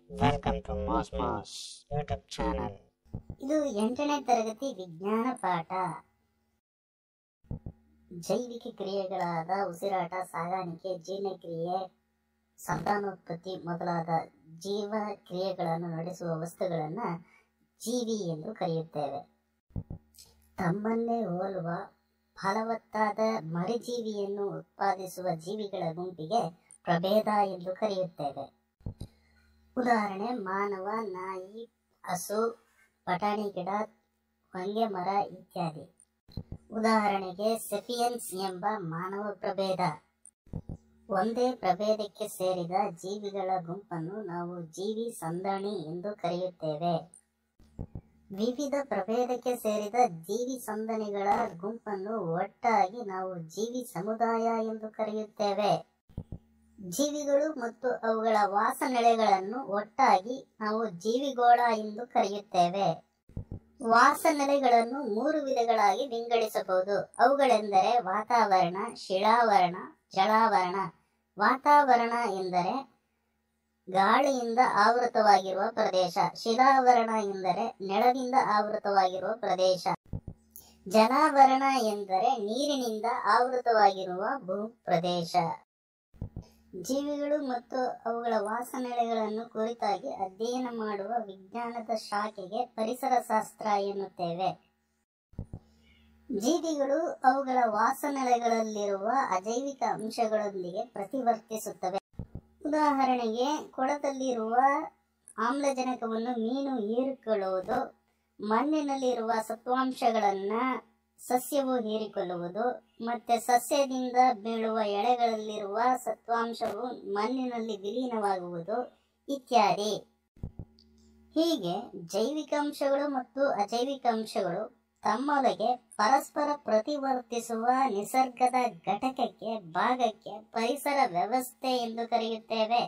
Welcome to Mos Mos YouTube channel. ಇದು ಎಂಟನೇ ತರಗತಿ ವಿಜ್ಞಾನ ಪಾಠ ಜೈವಿಕ ಕ್ರಿಯೆಗಳಾದ ಉಸಿರಾಟ ಸಾಗಾಣಿಕೆ ಜೀರ್ಣಕ್ರಿಯೆ ಸಂತಾನೋತ್ಪತ್ತಿ ಮೊದಲಾದ ಜೀವ ಕ್ರಿಯೆಗಳನ್ನು ನಡೆಸುವ ವಸ್ತುಗಳನ್ನ ಜೀವಿ ಎಂದು ಕರೆಯುತ್ತೇವೆ ತಮ್ಮನ್ನೇ ಹೋಲುವ ಫಲವತ್ತಾದ ಮರಿಜೀವಿಯನ್ನು ಉತ್ಪಾದಿಸುವ ಜೀವಿಗಳ ಗುಂಪಿಗೆ ಪ್ರಭೇದ ಎಂದು ಕರೆಯುತ್ತೇವೆ ಉದಾಹರಣೆ ಮಾನವ ನಾಯಿ ಹಸು ಬಟಾಣಿ ಗಿಡ ಹೊಂಗೆ ಮರ ಇತ್ಯಾದಿ ಉದಾಹರಣೆಗೆ ಸೆಫಿಯನ್ಸ್ ಎಂಬ ಮಾನವ ಪ್ರಭೇದ ಒಂದೇ ಪ್ರಭೇದಕ್ಕೆ ಸೇರಿದ ಜೀವಿಗಳ ಗುಂಪನ್ನು ನಾವು ಜೀವಿ ಸಂದಣಿ ಎಂದು ಕರೆಯುತ್ತೇವೆ ವಿವಿಧ ಪ್ರಭೇದಕ್ಕೆ ಸೇರಿದ ಜೀವಿ ಸಂದಣಿಗಳ ಗುಂಪನ್ನು ಒಟ್ಟಾಗಿ ನಾವು ಜೀವಿ ಸಮುದಾಯ ಎಂದು ಕರೆಯುತ್ತೇವೆ ಜೀವಿಗಳು ಮತ್ತು ಅವುಗಳ ವಾಸನೆಲೆಗಳನ್ನು ಒಟ್ಟಾಗಿ ನಾವು ಜೀವಿಗೋಳ ಎಂದು ಕರೆಯುತ್ತೇವೆ ವಾಸನೆಲೆಗಳನ್ನು ಮೂರು ವಿಧಗಳಾಗಿ ವಿಂಗಡಿಸಬಹುದು ಅವುಗಳೆಂದರೆ ವಾತಾವರಣ ಶಿಳಾವರಣ ಜಲಾವರಣ ವಾತಾವರಣ ಎಂದರೆ ಗಾಳಿಯಿಂದ ಆವೃತವಾಗಿರುವ ಪ್ರದೇಶ ಶಿಲಾವರಣ ಎಂದರೆ ನೆಲದಿಂದ ಆವೃತವಾಗಿರುವ ಪ್ರದೇಶ ಜಲಾವರಣ ಎಂದರೆ ನೀರಿನಿಂದ ಆವೃತವಾಗಿರುವ ಭೂ ಪ್ರದೇಶ ಜೀವಿಗಳು ಮತ್ತು ಅವುಗಳ ವಾಸನೆಲೆಗಳನ್ನು ಕುರಿತಾಗಿ ಅಧ್ಯಯನ ಮಾಡುವ ವಿಜ್ಞಾನದ ಶಾಖೆಗೆ ಪರಿಸರ ಶಾಸ್ತ್ರ ಎನ್ನುತ್ತೇವೆ ಜೀವಿಗಳು ಅವುಗಳ ವಾಸನೆಲೆಗಳಲ್ಲಿರುವ ಅಜೈವಿಕ ಅಂಶಗಳೊಂದಿಗೆ ಪ್ರತಿವರ್ತಿಸುತ್ತವೆ ಉದಾಹರಣೆಗೆ ಕೊಳದಲ್ಲಿರುವ ಆಮ್ಲಜನಕವನ್ನು ಮೀನು ಹೀರಿಕೊಳ್ಳುವುದು ಮಣ್ಣಿನಲ್ಲಿರುವ ಸತ್ವಾಂಶಗಳನ್ನ ಸಸ್ಯವು ಹೀರಿಕೊಳ್ಳುವುದು ಮತ್ತೆ ಸಸ್ಯದಿಂದ ಬೀಳುವ ಎಳೆಗಳಲ್ಲಿರುವ ಸತ್ವಾಂಶವು ಮಣ್ಣಿನಲ್ಲಿ ವಿಲೀನವಾಗುವುದು ಇತ್ಯಾದಿ ಹೀಗೆ ಜೈವಿಕ ಅಂಶಗಳು ಮತ್ತು ಅಜೈವಿಕ ಅಂಶಗಳು ತಮ್ಮೊಳಗೆ ಪರಸ್ಪರ ಪ್ರತಿವರ್ತಿಸುವ ನಿಸರ್ಗದ ಘಟಕಕ್ಕೆ ಭಾಗಕ್ಕೆ ಪರಿಸರ ವ್ಯವಸ್ಥೆ ಎಂದು ಕರೆಯುತ್ತೇವೆ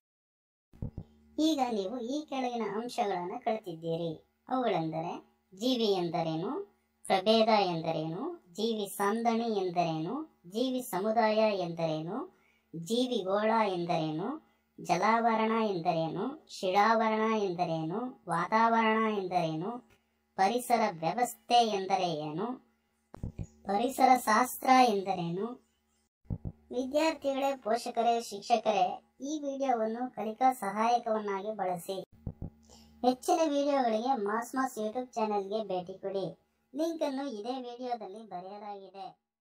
ಈಗ ನೀವು ಈ ಕೆಳಗಿನ ಅಂಶಗಳನ್ನು ಕಲಿತಿದ್ದೀರಿ ಅವುಗಳೆಂದರೆ ಜೀವಿ ಎಂದರೇನು ಪ್ರಭೇದ ಎಂದರೇನು ಜೀವಿ ಸಂದಣಿ ಎಂದರೇನು ಜೀವಿ ಸಮುದಾಯ ಎಂದರೇನು ಜೀವಿಗೋಳ ಎಂದರೇನು ಜಲಾವರಣ ಎಂದರೇನು ಶಿಳಾವರಣ ಎಂದರೇನು ವಾತಾವರಣ ಎಂದರೇನು ಪರಿಸರ ವ್ಯವಸ್ಥೆ ಎಂದರೆ ಏನು ಪರಿಸರ ಶಾಸ್ತ್ರ ಎಂದರೇನು ವಿದ್ಯಾರ್ಥಿಗಳೇ ಪೋಷಕರೇ ಶಿಕ್ಷಕರೇ ಈ ವಿಡಿಯೋವನ್ನು ಕಲಿಕಾ ಸಹಾಯಕವನ್ನಾಗಿ ಬಳಸಿ ಹೆಚ್ಚಿನ ವಿಡಿಯೋಗಳಿಗೆ ಮಾಸ್ ಮಾಸ್ ಯೂಟ್ಯೂಬ್ ಚಾನೆಲ್ಗೆ ಭೇಟಿ ಕೊಡಿ ಲಿಂಕ್ ಅನ್ನು ಇದೇ ವಿಡಿಯೋದಲ್ಲಿ ಬರೆಯಲಾಗಿದೆ